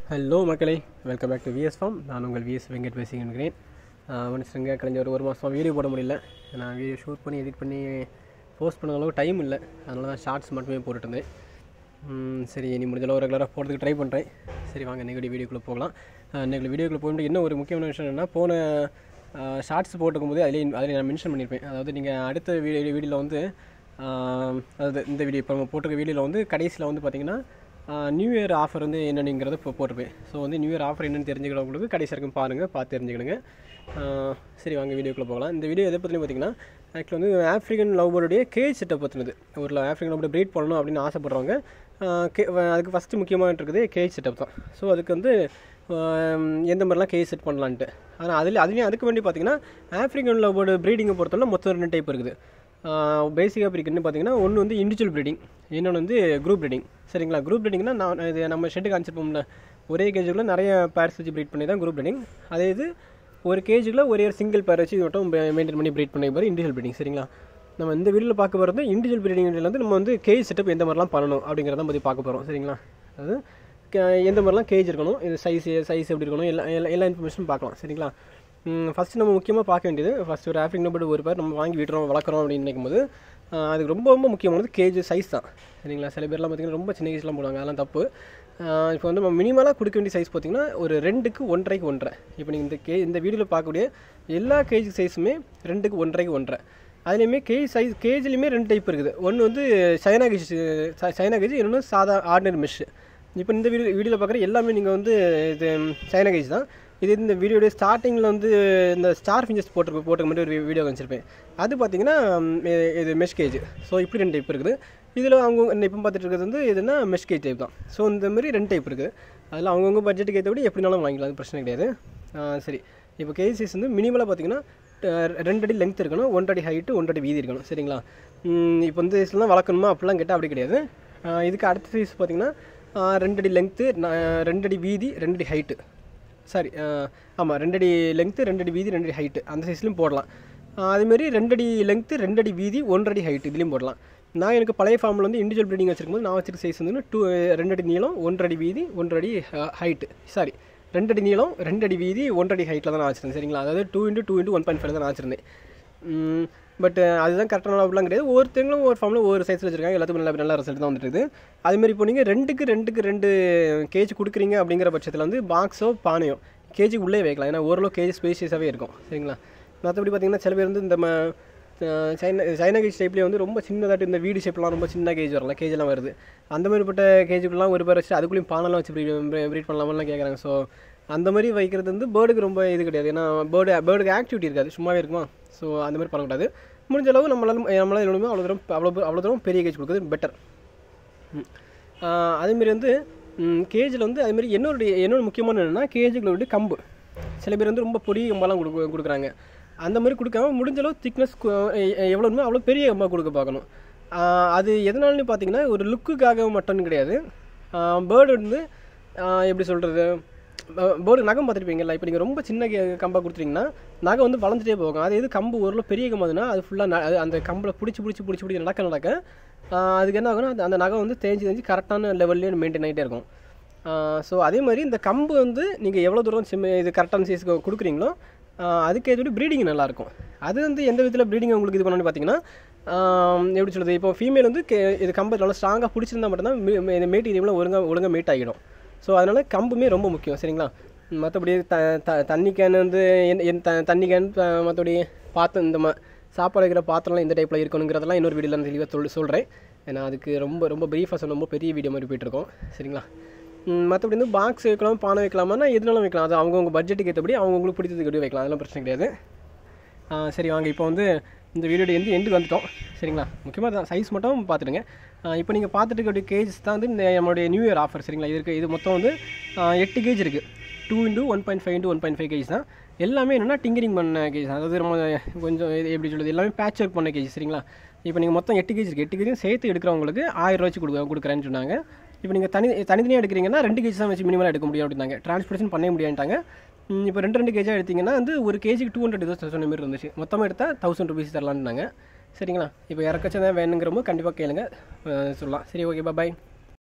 hello மக்களே welcome back to VS farm நான் உங்கள் விஎஸ் வெங்கட் பேசிக்கிறேன் மனுஷங்க கழிஞ்ச ஒரு ஒரு மாதம் வீடியோ போட முடியல நான் வீடியோ ஷூட் பண்ணி எடிட் பண்ணி போஸ்ட் பண்ண அளவுக்கு டைம் இல்லை அதனால தான் ஷார்ட்ஸ் மட்டுமே போட்டுட்டு இருந்தேன் ம், சரி இனி முடிஞ்ச அளவு ரெகுலராக போகிறதுக்கு ட்ரை பண்ணுறேன் சரி வாங்க நெகடி வீடியோக்குள்ளே போகலாம் நெகடி வீடியோக்குள்ளே போகும்போது இன்னும் ஒரு முக்கியமான விஷயம் என்னென்னா போன ஷார்ட்ஸ் போட்டுக்கும் போது அதிலே அதில் நான் மென்ஷன் பண்ணியிருப்பேன் அதாவது நீங்கள் அடுத்த வீடியோ வீடியோவில் வந்து ஆஹ், அதாவது இந்த வீடியோ இப்போ நம்ம போட்டிருக்க வீடியோவில் வந்து கடைசியில் வந்து பார்த்தீங்கன்னா நியூ இயர் ஆஃபர் வந்து என்னென்னங்கிறத இப்போ போட்டிருப்பேன் ஸோ வந்து நியூ இயர் ஆஃபர் என்னென்னு தெரிஞ்சுக்கிறவங்களுக்கு கடைசி வரைக்கும் பாருங்கள் பார்த்து தெரிஞ்சுக்கிடுங்க ஆஹ், சரி வாங்க வீடியோக்குள்ளே போகலாம் இந்த வீடியோ எதை பற்றினு பார்த்தீங்கன்னா ஆக்சுவலி வந்து ஆஃப்ரிக்கன் லவ் பேர்டுடைய கேஜ் செட்டப் பற்றினது ஒரு ஆஃப்ரிக்கன் லவ் ப்ரீட் பண்ணணும் அப்படின்னு ஆசைப்படுறவங்க ஆஹ், கே அதுக்கு ஃபஸ்ட்டு முக்கியமாக இருக்குது கேஜ் செட்டப் தான் ஸோ அதுக்கு வந்து ஆம், எந்த மாதிரிலாம் கேஜ் செட் பண்ணலான்ட்டு ஆனால் அதில் அதுலேயும் அதுக்கு வேண்டி பார்த்தீங்கன்னா ஆஃப்ரிக்கன் லவ் பேர்டு ப்ரீடிங்கை பொறுத்தவரை மொத்தம் ரெண்டு டைப் இருக்குது பேசிக்காக பிரிக்கணும்னு பார்த்தீங்கன்னா ஒன்று வந்து இண்டிவிஜுவல் ப்ரீடிங் இன்னொன்று வந்து குரூப் ப்ரீடிங் சரிங்களா குரூப் ப்ரீடிங்னா நான் இது நம்ம ஷெட்டு காமிச்சிருப்போம்ல ஒரே கேஜுக்குள்ள நிறைய பேர்ஸ் வச்சு ப்ரீட் பண்ணி தான் குரூப் ப்ரீடிங் அதே இது ஒரு கேஜுக்குள்ள ஒரே ஒரு சிங்கிள் பேர் வச்சு இது மட்டும் மெயின்டைன் பண்ணி ப்ரீட் பண்ணி பாரு இண்டிவிஜுவல் ப்ரீடிங் சரிங்களா நம்ம இந்த வீடியோவில் பார்க்க போகிறது இண்டிவிஜுவல் ப்ரீடிங்ல வந்து நம்ம வந்து கேஜ் செட்டப் எந்த மாதிரிலாம் பண்ணணும் அப்படிங்கிறத பற்றி பார்க்க போகிறோம் சரிங்களா அது க- எந்த மாதிரிலாம் கேஜ் இருக்கணும் இது சைஸ் சைஸ் எப்படி இருக்கணும் எல்லா எல்லா எல்லா இன்ஃபர்மேஷனும் பார்க்கலாம் சரிங்களா ஃபஸ்ட்டு நம்ம முக்கியமாக பார்க்க வேண்டியது ஃபஸ்ட் ஒரு ஆஃப்ரிக் நம்பர் ஒரு பேர் நம்ம வாங்கி விடுறோம் வளர்க்குறோம் அப்படின்னு நினைக்கும் போது ஆஹ் அதுக்கு ரொம்ப ரொம்ப முக்கியமானது கேஜ் சைஸ் தான் சரிங்களா சில பேர்லாம் பார்த்தீங்கன்னா ரொம்ப சின்ன கேஜ்லாம் போடுவாங்க அதெல்லாம் தப்பு இப்போ வந்து நம்ம மினிமலாக கொடுக்க வேண்டிய சைஸ் பார்த்தீங்கன்னா ஒரு ரெண்டுக்கு ஒன்றரைக்கு ஒன்றரை இப்போ நீங்கள் இந்த கே இந்த வீடியோவில் பார்க்கக்கூடிய எல்லா கேஜ் சைஸுமே ரெண்டுக்கு ஒன்றரைக்கு ஒன்றரை அதுலேயுமே கேஜ் சைஸ் கேஜ்லேயுமே ரெண்டு டைப் இருக்குது ஒன்று வந்து சைனா கேஜ் சைனா கேஜ் இன்னொன்று சாதா ஆர்டினரி மெஷ் இப்போ இந்த வீடியோ வீடியோவில் பார்க்குற எல்லாமே நீங்கள் வந்து இது சைனா கேஜ் தான் இது இந்த வீடியோடைய ஸ்டார்டிங்கில் வந்து இந்த ஸ்டார் ஃபிஞ்சஸ் போட்டிருக்க போட்டிருக்க மாதிரி ஒரு வீடியோ வச்சிருப்பேன் அது பார்த்தீங்கன்னா ம், இது- இது மெஷ் கேஜ் ஸோ இப்படி ரெண்டு டைப் இருக்குது இதில் அவங்க இப்போ பார்த்துட்டு இருக்கிறது வந்து எதுனா மெஷ் கேஜ் டைப் தான் ஸோ இந்த மாதிரி ரெண்டு டைப் இருக்குது அதில் அவங்கவுங்க பட்ஜெட்டுக்கு ஏற்றபடி எப்படினாலும் வாங்கிக்கலாம் அது பிரச்சனை கிடையாது ஆ, சரி இப்போ கேஜ் சைஸ் வந்து மினிமலாக பார்த்தீங்கன்னா ட- ரெண்டு அடி லென்த் இருக்கணும் ஒன்றரை அடி ஹைட்டு ஒன்றரை அடி வீதி இருக்கணும் சரிங்களா ம், இப்போ வந்து சைஸ்லாம் வளர்க்கணுமா அப்படிலாம் கேட்டால் அப்படி கிடையாது ஆ, இதுக்கு அடுத்த சைஸ் பார்த்தீங்கன்னா ஆ, ரெண்டு அடி லென்த்து ரெண்டு அடி வீதி ரெண்டு அடி ஹைட்டு சாரி ஆமாம் ரெண்டடி லெங்க்த்து ரெண்டடி வீதி ரெண்டடி ஹைட்டு அந்த சைஸ்லையும் போடலாம் ஆஹ் அதேமாரி ரெண்டடி லெங்க்த்து ரெண்டடி வீதி ஒன்றடி ஹைட் இதுலேயும் போடலாம் நான் எனக்கு பழைய ஃபார்மில் வந்து இண்டிவிஜுவல் ப்ரீடிங் வச்சிருக்கும்போது நான் வச்சிருக்க சைஸ் வந்து டூ ரெண்டடி நீளம் ஒன்றடி வீதி ஒன்றடி ஹைட்டு சாரி ரெண்டடி நீளம் ரெண்டடி வீதி ஒன்றடி ஹைட்டில் தான் நான் வச்சிருந்தேன் சரிங்களா அதாவது two into two into one point five தான் நான் வச்சிருந்தேன் பட் அதுதான் கரெக்டான அப்படிலாம் கிடையாது ஒவ்வொருத்தங்களும் ஒரு ஃபார்மில் ஒவ்வொரு சைஸில் வச்சிருக்காங்க எல்லாத்துக்கும் நல்ல நல்ல ரிசல்ட் தான் வந்துருக்குது அதேமாதிரி இப்போ நீங்கள் ரெண்டுக்கு ரெண்டுக்கு ரெண்டு கேஜ் கொடுக்குறீங்க அப்படிங்கிற பட்சத்தில் வந்து பாக்ஸோ பானையோ கேஜிக்கு உள்ளே வைக்கலாம் ஏன்னா ஓரளவு கேஜ் ஸ்பேஷியஸாகவே இருக்கும் சரிங்களா மற்றபடி பார்த்தீங்கன்னா சில பேர் வந்து இந்த ம- அஹ் சைனா சைனா கேஜ் டைப்லேயே வந்து ரொம்ப சின்னதாட்டு இந்த வீடு ஷேப்லாம் ரொம்ப சின்ன கேஜ் வரலாம் கேஜெல்லாம் வருது அந்த மாதிரிப்பட்ட கேஜுக்குலாம் ஒரு பேர் வச்சு அதுக்குள்ளேயும் பானெல்லாம் வச்சு ப்ரீட் பண்ணலாமெல்லாம் கேட்குறாங்க ஸோ அந்த மாதிரி வைக்கிறது வந்து பேர்டுக்கு ரொம்ப இது கிடையாது ஏன்னா பேர்டு பேர்டுக்கு ஆக்டிவிட்டி இருக்காது சும்மாவே இருக்குமா ஸோ அந்த மாதிரி பண்ணக்கூடாது முடிஞ்ச அளவு நம்மளால நம்மளால எவ்வளோ அவ்வளோ தூரம் அவ்வளோ அவ்வளோ தூரம் பெரிய கேஜ் கொடுக்குறது பெட்டர் அதேமாரி வந்து கேஜில் வந்து அதேமாரி என்னோட என்னோட முக்கியமான என்னென்னா கேஜுக்குள்ள கம்பு சில பேர் வந்து ரொம்ப பொடி கம்பெல்லாம் கொடுக்க கொடுக்குறாங்க அந்த மாதிரி கொடுக்காம முடிஞ்ச அளவு திக்னஸ் எவ்வளோ வேணுமோ அவ்வளோ பெரிய கம்பாக கொடுக்க பார்க்கணும் ஆஹ் அது எதனாலன்னு பார்த்தீங்கன்னா ஒரு லுக்குக்காக மட்டும் கிடையாது பேர்டு வந்து ஆஹ் எப்படி சொல்கிறது பேர்டு நகம் பார்த்துருப்பீங்கல்ல இப்போ நீங்கள் ரொம்ப சின்ன கே- கம்பா கொடுத்துட்டீங்கன்னா நகம் வந்து வளர்ந்துட்டே போகும் அது எது கம்பு ஓரளவு பெரிய கம்புனா அது ஃபுல்லாக அந்த கம்பில் பிடிச்சி பிடிச்சி பிடிச்சி பிடிச்சி நடக்க நடக்க ஆஹ் அதுக்கு என்ன ஆகும்னா அந்த- அந்த நகம் வந்து தேஞ்சு தேஞ்சு கரெக்டான லெவல்லே மெயின்டைன் ஆகிட்டே இருக்கும் ஸோ அதே மாதிரி இந்த கம்பு வந்து நீங்கள் எவ்வளோ தூரம் சிம் இது கரெக்டான சைஸ்க்கு கொடுக்குறீங்களோ ஆஹ் அதுக்கு ஏற்ற ப்ரீடிங் நல்லாயிருக்கும் அது வந்து எந்த விதத்தில் ப்ரீடிங் உங்களுக்கு இது பண்ணணும்னு பார்த்தீங்கன்னா ஆஹ் எப்படி சொல்கிறது இப்போ ஃபீமேல் வந்து கே இது கம்பு நல்லா ஸ்ட்ராங்காக பிடிச்சிருந்தா மட்டும்தான் மீ- மீ- இந்த மேட் ஏரியாவில் ஒழுங்காக ஒழுங்காக மீட் ஆகிடும் ஸோ அதனால் கம்புமே ரொம்ப முக்கியம் சரிங்களா மற்றபடி த த தண்ணி கேன் வந்து என் என் த தண்ணி கேன் மற்றபடி பாத்திரம் இந்த மா சாப்பாடு வைக்கிற பாத்திரம்லாம் இந்த டைப்பில் இருக்கணுங்கிறதெல்லாம் இன்னொரு வீடியோவில் நான் தெளிவாக சொல் சொல்கிறேன் ஏன்னா அதுக்கு ரொம்ப ரொம்ப ப்ரீஃபாக சொன்ன ரொம்ப பெரிய வீடியோ மாதிரி போயிட்டுருக்கோம் சரிங்களா மற்றபடி வந்து பாக்ஸ் வைக்கலாம் பானை வைக்கலாமான்னா எதுனாலும் வைக்கலாம் அது அவங்கவுங்க பட்ஜெட்டுக்கு ஏற்றபடி அவங்கவுங்களுக்கு பிடிச்சதுக்கு எப்படி வைக்கலாம் அதெல்லாம் பிரச்சனை கிடையாது ஆ, சரி வாங்க இப்போ வந்து இந்த வீடியோட எண்டு எண்டு வந்துட்டோம் சரிங்களா முக்கியமாக சைஸ் மட்டும் பார்த்துடுங்க ஆ, இப்போ நீங்கள் பார்த்துட்டு இருக்க கேஜ் தான் வந்து இந்த நம்மளுடைய நியூ இயர் ஆஃபர் சரிங்களா இது இருக்கு இது மொத்தம் வந்து ஆ, எட்டு கேஜ் இருக்குது two into one point five into one point five cage தான் எல்லாமே என்னென்னா டிங்கரிங் பண்ண கேஜ் அதாவது நம்ம கொஞ்சம் இது எப்படி சொல்கிறது எல்லாமே பேட்ச் ஒர்க் பண்ண கேஜ் சரிங்களா இப்போ நீங்கள் மொத்தம் எட்டு கேஜ் இருக்குது எட்டு கேஜும் சேர்த்து எடுக்கிறவங்களுக்கு ஆயிரம் ரூபா வச்சு கொடுக்க கொடுக்குறேன்னு சொன்னாங்க இப்போ நீங்கள் தனி தனித்தனியாக எடுக்கிறீங்கன்னா ரெண்டு கேஜ் தான் வச்சு மினிமலாக எடுக்க முடியும் அப்படின்னாங்க டிரான்ஸ்போர்ட்டேஷன் பண்ண முடியாட்டாங்க இப்போ ரெண்டு ரெண்டு கேஜாக எடுத்தீங்கன்னா வந்து ஒரு கேஜிக்கு டூ ஹண்ட்ரட் ஏதோ சொன்ன மாதிரி இருந்துச்சு மொத்தமாக எடுத்தால் தௌசண்ட் ருபீஸ் தரலான்னாங்க சரிங்களா இப்போ இறக்கச்சதான் வேணுங்கிறப்போ கண்டிப்பாக கேளுங்க அஹ் சொல்லலாம் சரி ஓகே பாய்